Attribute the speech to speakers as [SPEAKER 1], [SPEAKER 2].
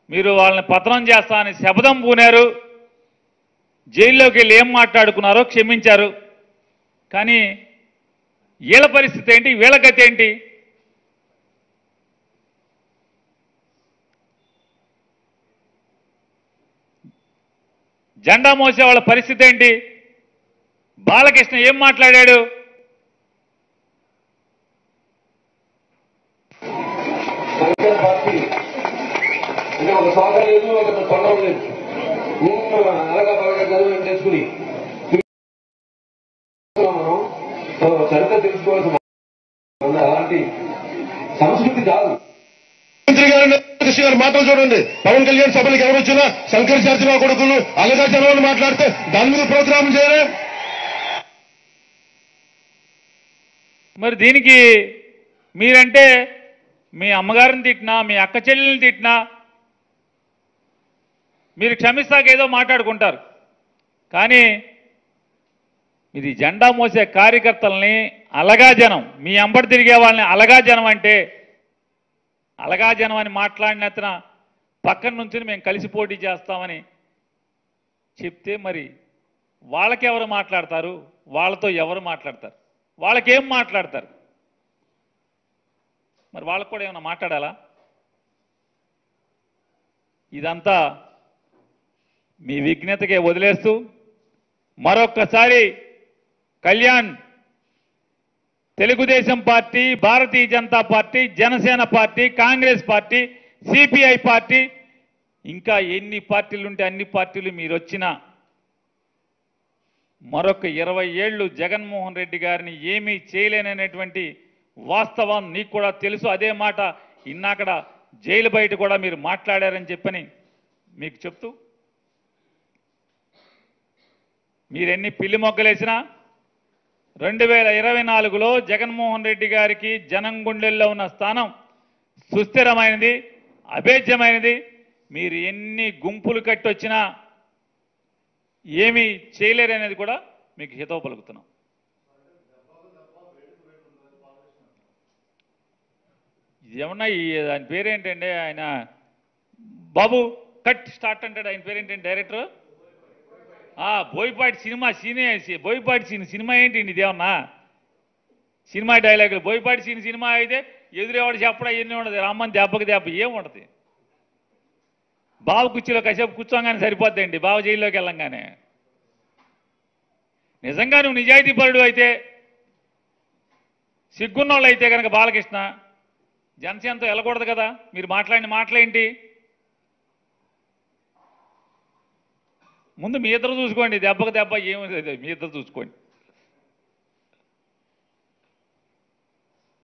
[SPEAKER 1] మీరు వాళ్ళని పతనం చేస్తా అని శపథం పూనారు జైల్లోకి వెళ్ళి ఏం మాట్లాడుకున్నారో క్షమించారు కానీ వీళ్ళ పరిస్థితి ఏంటి వీళ్ళ గతి ఏంటి జెండా మోసే వాళ్ళ పరిస్థితి ఏంటి బాలకృష్ణ ఏం మాట్లాడాడు
[SPEAKER 2] జనసేన పార్టీ అంటే ఒక సోదరు లేదు ఒక తొండం లేదు నిన్ను అలాగా బాగా చదువు చేసుకుని మనం సో చరిత్ర తెలుసుకోవాల్సిన ఉంది. అలాంటి సంస్కృతి కాదు
[SPEAKER 3] మంత్రి గారు కృష్ణ గారు మాటలు చూడండి పవన్ కళ్యాణ్ సభలకు ఎవరు వచ్చినా శంకర్ శాస్త్రి కొడుకులు అలగా జనం మాట్లాడితే దాని మీద ప్రోగ్రాం చేయలే
[SPEAKER 1] మరి దీనికి మీరంటే మీ అమ్మగారిని తిట్టినా మీ అక్క చెల్లెల్ని తిట్టినా మీరు క్షమిస్తాక ఏదో మాట్లాడుకుంటారు కానీ ఇది జెండా మోసే కార్యకర్తల్ని అలగా జనం మీ అంబడి తిరిగే వాళ్ళని అలగా జనం అంటే అలగా జనం అని మాట్లాడినతన పక్కన నుంచి మేము కలిసి పోటీ చేస్తామని చెప్తే మరి వాళ్ళకెవరు మాట్లాడతారు వాళ్ళతో ఎవరు మాట్లాడతారు వాళ్ళకేం మాట్లాడతారు మరి వాళ్ళకు కూడా ఏమైనా మాట్లాడాలా ఇదంతా మీ విఘ్నతకే వదిలేస్తూ మరొక్కసారి Kalyan Telugu Desam party Bharatiya Janata party Janasena party Congress party CPI party ఇంకా ఎన్ని పార్టీలు ఉంటే అన్ని పార్టీలు మీరు వచ్చినా మరొక ఇరవై ఏళ్ళు జగన్మోహన్ రెడ్డి గారిని ఏమీ చేయలేననేటువంటి వాస్తవం నీకు కూడా తెలుసు అదే మాట ఇన్నాకడ జైలు బయట కూడా మీరు మాట్లాడారని చెప్పని మీకు చెప్తూ మీరెన్ని పిల్లి మొగ్గలేసినా రెండు వేల ఇరవై నాలుగులో జగన్మోహన్ రెడ్డి గారికి జనం గుండెల్లో ఉన్న స్థానం సుస్థిరమైనది అభేద్యమైనది మీరు ఎన్ని గుంపులు కట్టొచ్చినా ఏమీ చేయలేరనేది కూడా మీకు హితవు పలుకుతున్నాం ఇది ఏమన్నా ఈ ఆయన పేరేంటండి ఆయన బాబు కట్ స్టార్ట్ అంటాడు ఆయన పేరేంటండి డైరెక్టర్ ఆ బోయపాటి సినిమా సీనే బోయపాటి సీన్ సినిమా ఏంటి ఇదేమన్నా సినిమా డైలాగులు బోయపాటి సీన్ సినిమా అయితే ఎదురేవాడు చెప్పడం ఎన్ని ఉండదు రమ్మని దెబ్బకి దెబ్బ ఏముండదు బావ కుర్చీలో కాసేపు కూర్చోగానే సరిపోద్దండి బావ జైల్లోకి వెళ్ళంగానే నిజంగా నువ్వు నిజాయితీ పరుడు అయితే సిగ్గున్నోళ్ళు అయితే కనుక బాలకృష్ణ జనసేనతో వెళ్ళకూడదు కదా మీరు మాట్లాడిన మాటలేంటి ముందు మీ ఇద్దరు చూసుకోండి దెబ్బకు దెబ్బ ఏమి లేదు, మీ ఇద్దరు చూసుకోండి